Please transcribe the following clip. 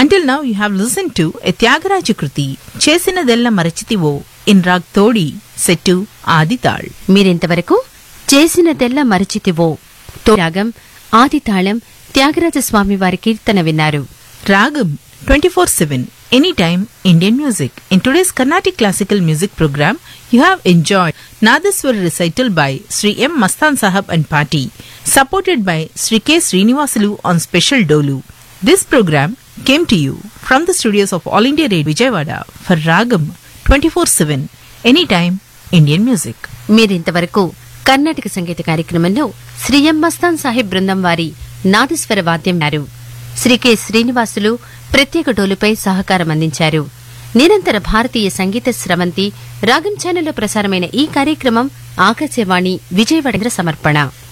Until now, you have listened to a Tyagaraja Kruti, Chesinadella Marachitivo, in Rag Todi, set to Aditál. మీరింతవరకు చేసిన తెల్ల మరచితివో తోరాగం ఆదితాళం త్యాగరాజ స్వామి వారి కీర్తన విన్నారు Ragam 24-7, anytime Indian music. In today's Carnatic classical music program, you have enjoyed Nadaswar recital by Sri M. Mastan Sahab and Party, supported by Sri K. Srinivasalu on special Dolu. This program came to you from the studios of All India Radio Vijayawada for Ragam 24-7, anytime Indian music. మీరింతవరకు కర్ణాటక సంగీత కార్యక్రమంలో శ్రీ ఎం మస్తాన్ సాహిబ్ బృందం వారి నాదస్వర వాద్యం విన్నారు Shri K Srinivasulu ప్రత్యేక డోలుపై సహకారం అందించారు నిరంతర భారతీయ సంగీత స్రవంతి రాగం ఛానల్లో ప్రసారమైన ఈ కార్యక్రమం ఆకాశవాణి విజయవాడ సమర్పణ